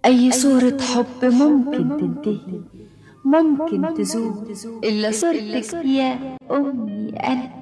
أي صورة حب ممكن تنتهي ممكن تزول إلا صورتك يا أمي أنا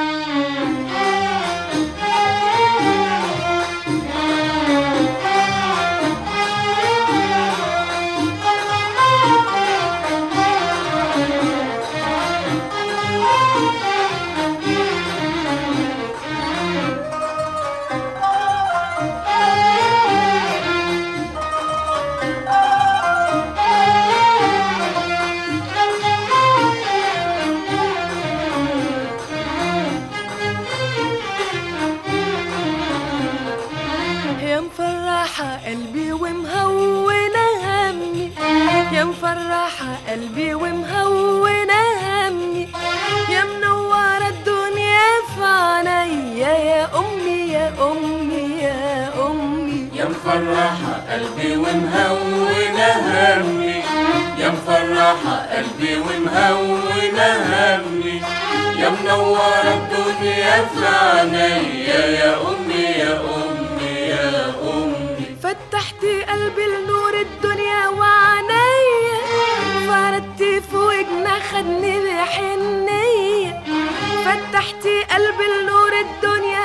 يا مفرحة قلبي ومهونة همي يا مفرحة قلبي ومهونة همي يا منورة الدنيا في عينيا يا أمي يا أمي يا أمي يا مفرحة قلبي ومهونة همي يا مفرحة قلبي ومهونة همي يا منورة الدنيا في عينيا يا أمي يا أمي يا أمي فتحتي قلبي لنور الدنيا وعينيا فردتي فوق خدني بحنية فتحتي قلبي لنور الدنيا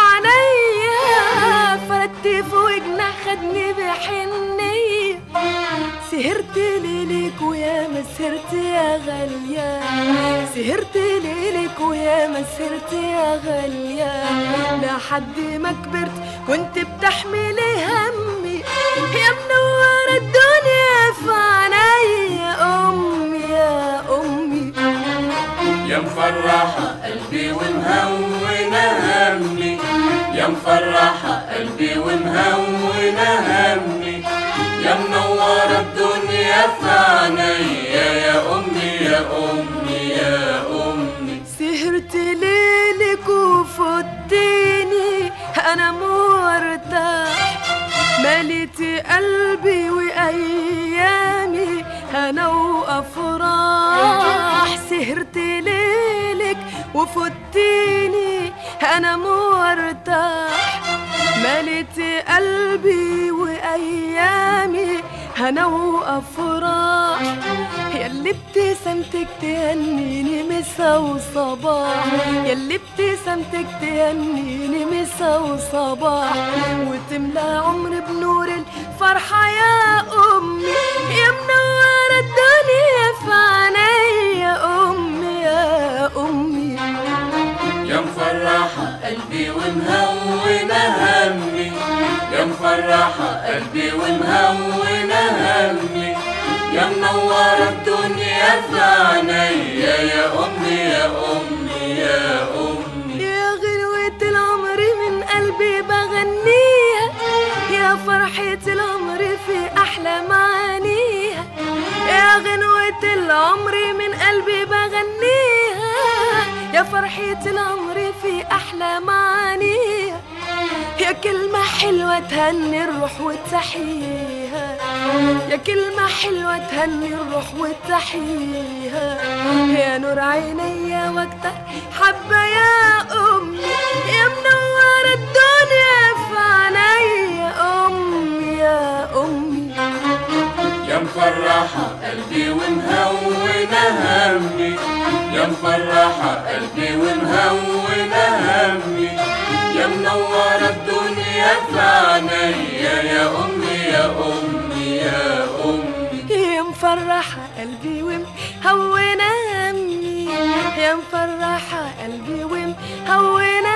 وعينيا فردتي فوق خدني بحنية سهرت ليلك ويا ما سهرت يا غالية سهرت ليلك ويا ما سهرت يا غالية لحد ما كبرت وانت بتحملي همي يا منورة الدنيا في عينيا أمي يا أمي يا مفرحة قلبي ومهونة همي يا مفرحة قلبي ومهونة همي يا منورة الدنيا في عينيا يا أمي يا أمي يا أمي سهرت ليلك وفضيني انا مرتاح مليتي قلبي وايامي انا وافراح سهرت ليلك وفضيني انا مرتاح مليتي قلبي وايامي انا وافراح ياللي ابتسامتك تهنيني مسا وصباح ياللي ابتسامتك تهنيني مسا وصباح وتملى عمري بنور الفرحة يا أمي يا منورة الدنيا في عينيا يا أمي يا أمي يا مفرحة قلبي ومهونة همي يا مفرحة قلبي ومهونة همي يا منورة الدنيا في عينيا يا أمي يا أمي يا أمي يا غنوة العمر من قلبي بغنيها يا فرحة العمر في أحلى معانيها يا غنوة العمر من قلبي بغنيها يا فرحة العمر في أحلى معانيها يا كلمة حلوة تهني الروح وتحييها يا كلمة حلوة تهني الروح وتحييها يا نور عينيا واكتر حبة يا أمي يا منورة الدنيا في عينيا أمي يا أمي يا مفرحة قلبي ومهونة همي يا مفرحة قلبي ومهونة همي يا منورة الدنيا في عينيا يا أمي يا أمي يا أمي يا مفرحة قلبي ومهونة همي يا مفرحة قلبي ومهونة